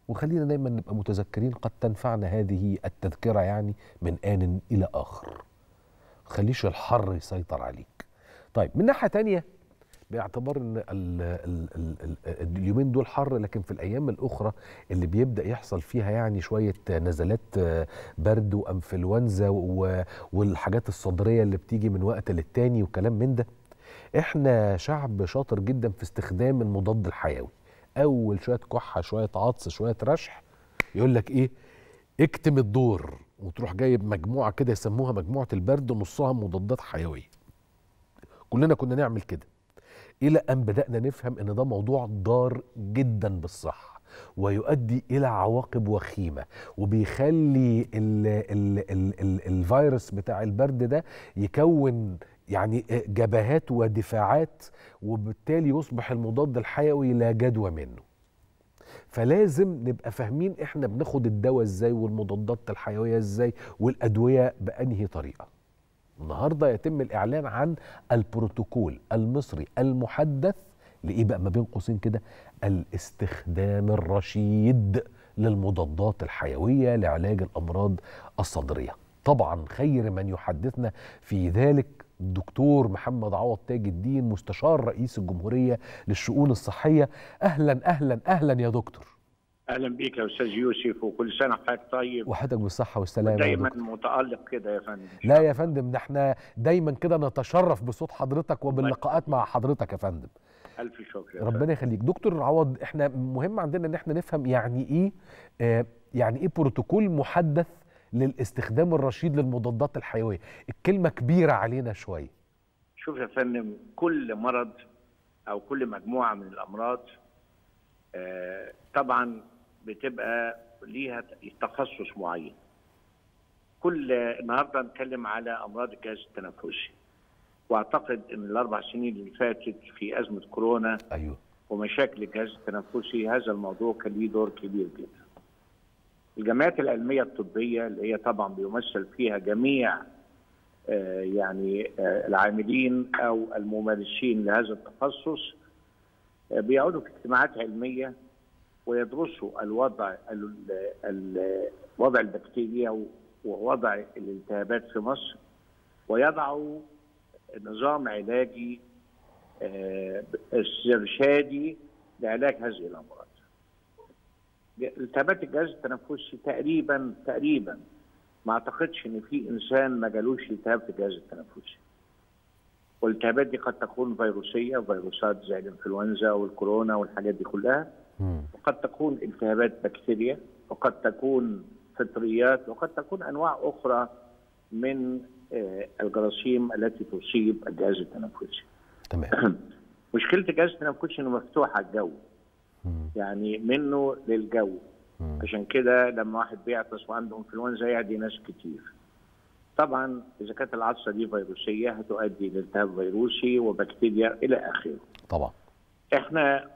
وخلينا دايما نبقى متذكرين قد تنفعنا هذه التذكرة يعني من آن إلى آخر خليش الحر يسيطر عليك طيب من ناحية تانية باعتبار ان ال ال ال ال اليومين دول حر لكن في الايام الاخرى اللي بيبدا يحصل فيها يعني شويه نزلات برد وانفلونزا والحاجات الصدريه اللي بتيجي من وقت للتاني وكلام من ده احنا شعب شاطر جدا في استخدام المضاد الحيوي اول شويه كحه شويه عطس شويه رشح يقول لك ايه اكتم الدور وتروح جايب مجموعه كده يسموها مجموعه البرد نصها مضادات حيويه كلنا كنا نعمل كده الى ان بدانا نفهم ان ده موضوع ضار جدا بالصحه ويؤدي الى عواقب وخيمه وبيخلي ال ال ال ال الفيروس بتاع البرد ده يكون يعني جبهات ودفاعات وبالتالي يصبح المضاد الحيوي لا جدوى منه فلازم نبقى فاهمين احنا بناخد الدواء ازاي والمضادات الحيويه ازاي والادويه بانهي طريقه النهارده يتم الاعلان عن البروتوكول المصري المحدث لايه بقى ما بين قوسين كده الاستخدام الرشيد للمضادات الحيويه لعلاج الامراض الصدريه طبعا خير من يحدثنا في ذلك الدكتور محمد عوض تاج الدين مستشار رئيس الجمهوريه للشؤون الصحيه اهلا اهلا اهلا يا دكتور اهلا بيك يا استاذ يوسف وكل سنه وحضرتك طيب وحضرتك بالصحه والسلامه دايما متالق كده يا فندم لا يا فندم ده احنا دايما كده نتشرف بصوت حضرتك وباللقاءات مع حضرتك يا فندم الف شكر يا ربنا يخليك دكتور عوض احنا مهم عندنا ان احنا نفهم يعني ايه آه يعني ايه بروتوكول محدث للاستخدام الرشيد للمضادات الحيويه الكلمه كبيره علينا شويه شوف يا فندم كل مرض او كل مجموعه من الامراض آه طبعا بتبقى ليها تخصص معين كل النهارده نتكلم على امراض الجهاز التنفسي واعتقد ان الاربع سنين اللي فاتت في ازمه كورونا ايوه ومشاكل الجهاز التنفسي هذا الموضوع كان ليه دور كبير جدا. الجمعيات العلميه الطبيه اللي هي طبعا بيمثل فيها جميع آه يعني آه العاملين او الممارسين لهذا التخصص آه بيقعدوا في اجتماعات علميه ويدرسوا الوضع وضع البكتيريا ووضع الالتهابات في مصر ويضعوا نظام علاجي استرشادي لعلاج هذه الامراض. التهابات الجهاز التنفسي تقريبا تقريبا ما اعتقدش ان في انسان ما جالوش التهاب في الجهاز التنفسي. والالتهابات دي قد تكون فيروسيه فيروسات زي الانفلونزا والكورونا والحاجات دي كلها وقد تكون التهابات بكتيريا وقد تكون فطريات وقد تكون انواع اخرى من الجراثيم التي تصيب الجهاز التنفسي. تمام مشكله الجهاز التنفسي انه مفتوح على الجو. يعني منه للجو. عشان كده لما واحد بيعطس وعنده انفلونزا يعدي ناس كتير. طبعا اذا كانت العطسه دي فيروسيه هتؤدي لالتهاب فيروسي وبكتيريا الى اخره. طبعا. احنا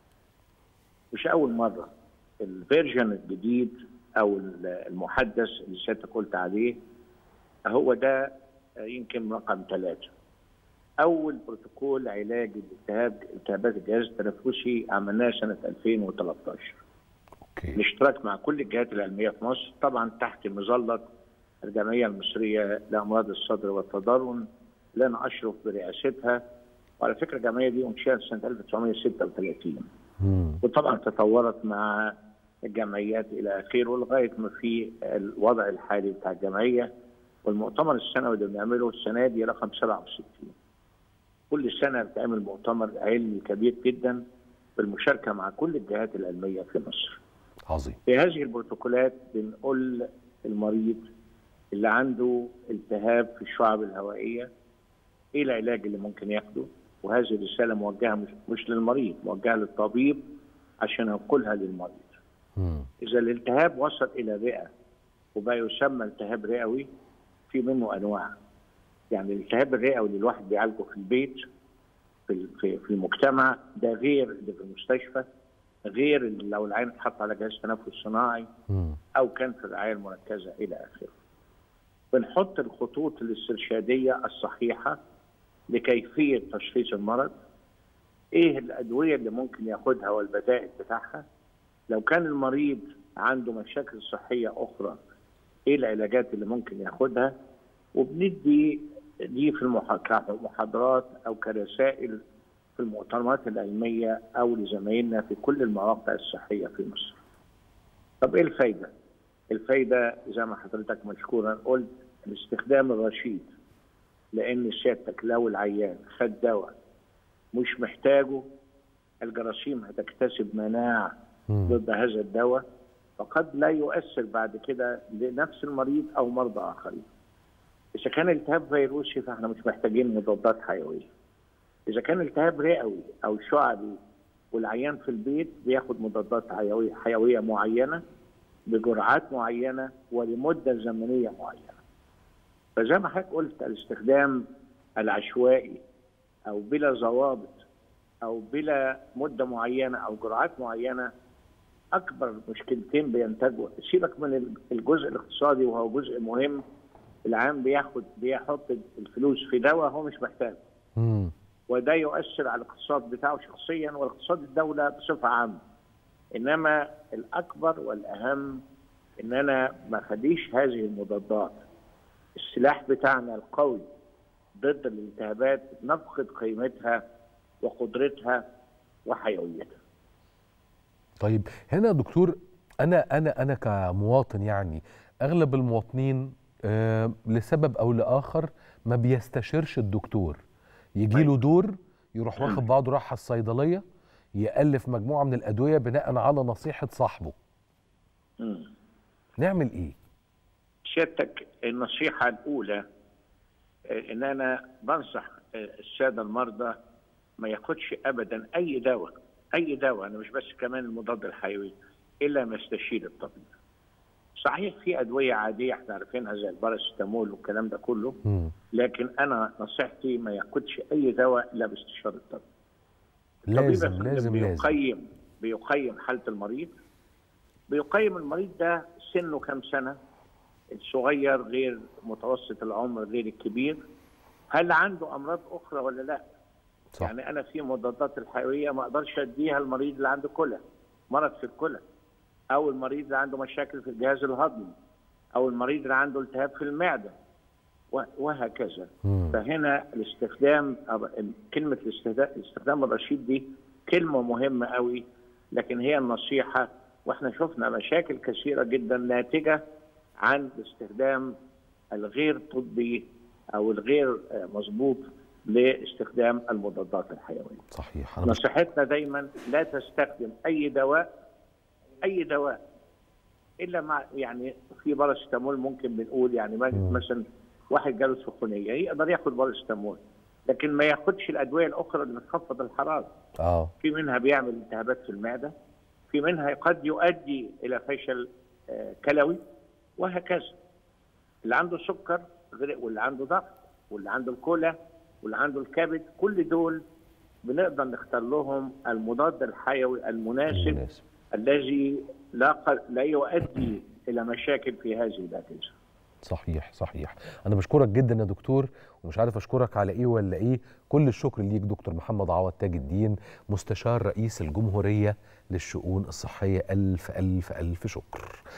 مش اول مره الفيرجن الجديد او المحدث اللي سيادتك قلت عليه هو ده يمكن رقم ثلاثه. اول بروتوكول علاج الالتهاب التهابات الجهاز التنفسي عملناه سنه 2013. اوكي. الاشتراك مع كل الجهات العلميه في مصر طبعا تحت مظله الجمعيه المصريه لامراض الصدر والتضرن اللي انا اشرف برئاستها وعلى فكره الجمعيه دي انشئت سنه 1936. مم. وطبعا تطورت مع الجمعيات الى اخره لغايه ما في الوضع الحالي بتاع الجمعيه والمؤتمر السنوي اللي بنعمله السنه دي رقم 67. كل سنه بتعمل مؤتمر علمي كبير جدا بالمشاركه مع كل الجهات العلميه في مصر. عظيم. في هذه البروتوكولات بنقول المريض اللي عنده التهاب في الشعب الهوائيه ايه العلاج اللي ممكن ياخده؟ وهذه الرساله موجهه مش, مش للمريض موجهه للطبيب عشان ينقلها للمريض. مم. اذا الالتهاب وصل الى الرئه وبقى يسمى التهاب رئوي في منه انواع. يعني الالتهاب الرئوي اللي الواحد بيعالجه في البيت في في في المجتمع ده غير اللي في المستشفى غير اللي لو العين اتحط على جهاز تنفس صناعي مم. او كان في الرعايه المركزه الى اخره. بنحط الخطوط الاسترشاديه الصحيحه لكيفيه تشخيص المرض ايه الادويه اللي ممكن ياخدها والبدائل بتاعها لو كان المريض عنده مشاكل صحيه اخرى ايه العلاجات اللي ممكن ياخدها وبندي دي في المحاضرات او كرسائل في المؤتمرات العلميه او لزمايلنا في كل المواقع الصحيه في مصر. طب ايه الفايده؟ الفايده زي ما حضرتك مشكورا قلت الاستخدام الرشيد لان سيادتك لو العيان خد دواء مش محتاجه الجراثيم هتكتسب مناعه ضد هذا الدواء فقد لا يؤثر بعد كده لنفس المريض او مرضى اخرين. اذا كان التهاب فيروسي فاحنا مش محتاجين مضادات حيويه. اذا كان التهاب رئوي او شعبي والعيان في البيت بياخد مضادات حيويه حيويه معينه بجرعات معينه ولمده زمنيه معينه. فزي ما حضرتك قلت الاستخدام العشوائي او بلا ضوابط او بلا مده معينه او جرعات معينه اكبر مشكلتين بينتجوا سيبك من الجزء الاقتصادي وهو جزء مهم العام بياخد بيحط الفلوس في دواء هو مش محتاجه وده يؤثر على الاقتصاد بتاعه شخصيا واقتصاد الدوله بصفه عامه انما الاكبر والاهم ان انا ما خديش هذه المضادات السلاح بتاعنا القوي ضد الالتهابات نفقد قيمتها وقدرتها وحيويتها طيب هنا يا دكتور انا انا انا كمواطن يعني اغلب المواطنين آه لسبب او لاخر ما بيستشيرش الدكتور يجي له دور يروح واخد بعضه راح الصيدليه يالف مجموعه من الادويه بناء على نصيحه صاحبه مم. نعمل ايه سيادتك النصيحه الاولى ان انا بنصح الساده المرضى ما ياخدش ابدا اي دواء اي دواء انا مش بس كمان المضاد الحيوي الا ما يستشير الطبيب. صحيح في ادويه عاديه احنا عارفينها زي الباراسيتامول والكلام ده كله مم. لكن انا نصيحتي ما ياخدش اي دواء الا باستشاره الطبيب. لازم الطبيب لازم لازم بيقيم بيقيم حاله المريض بيقيم المريض ده سنه كام سنه الصغير غير متوسط العمر غير الكبير هل عنده امراض اخرى ولا لا؟ صح. يعني انا في مضادات الحيويه ما اقدرش اديها المريض اللي عنده كلى مرض في الكلى او المريض اللي عنده مشاكل في الجهاز الهضمي او المريض اللي عنده التهاب في المعده و- وهكذا مم. فهنا الاستخدام أو كلمه الاستخدام الاستخدام الرشيد دي كلمه مهمه قوي لكن هي النصيحه واحنا شفنا مشاكل كثيره جدا ناتجه عن الاستخدام الغير طبي او الغير آه، مظبوط لاستخدام المضادات الحيويه. صحيح انا مش نصيحتنا دايما لا تستخدم اي دواء اي دواء الا مع يعني في باراسيتامول ممكن بنقول يعني ما- مم. مثلا واحد جاله سخونيه يقدر ياخد باراسيتامول لكن ما ياخدش الادويه الاخرى اللي بتخفض الحراره اه في منها بيعمل التهابات في المعده في منها قد يؤدي الى فشل آه، كلوي وهكذا اللي عنده سكر غير واللي عنده ضغط واللي عنده الكلى واللي عنده الكبد كل دول بنقدر نختار لهم المضاد الحيوي المناسب مناسب. الذي لا ق- لا يؤدي الى مشاكل في هذه الاجهزه صحيح صحيح انا بشكرك جدا يا دكتور ومش عارف اشكرك على ايه ولا ايه كل الشكر ليك دكتور محمد عوض تاج الدين مستشار رئيس الجمهوريه للشؤون الصحيه الف الف الف شكر